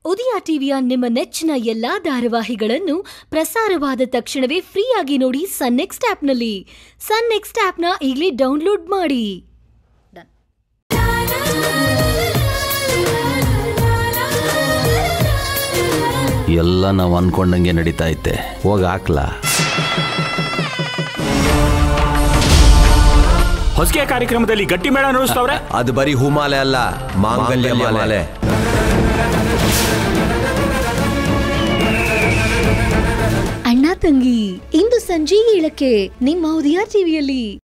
ಉದಯ ಟಿವಿಯ ನಿಮ್ಮ ನೆಚ್ಚಿನ ಎಲ್ಲಾ ಧಾರಾವಾಹಿಗಳನ್ನು ಪ್ರಸಾರವಾದ ತಕ್ಷಣವೇ ಫ್ರೀಯಾಗಿ ನೋಡಿ ಸನ್ ನೆಕ್ಸ್ಟ್ ಆಪ್ನಲ್ಲಿ ಸನ್ ನೆಕ್ಸ್ಟ್ ಆಪ್ನ ಈಗಲೇ ಡೌನ್ಲೋಡ್ ಮಾಡಿ ಎಲ್ಲ ನಾವು ಅನ್ಕೊಂಡಂಗೆ ನಡೀತಾ ಐತೆ ಹೋಗಿ ಹಾಕ್ಲಾ ಹೊಸಗೆ ಕಾರ್ಯಕ್ರಮದಲ್ಲಿ ಗಟ್ಟಿ ಮೇಳ ನುಡಿಸ್ತವ್ರೆ ಅದು ಬರೀ ಹೂಮಾಲೆ ಅಲ್ಲ ಮಾಂಗಲ್ಯ ಮಾಲೆ ಅಣ್ಣ ತಂಗಿ ಇಂದು ಸಂಜೆ ಏಳಕ್ಕೆ ನಿಮ್ಮ ಉದಯ ಟಿವಿಯಲ್ಲಿ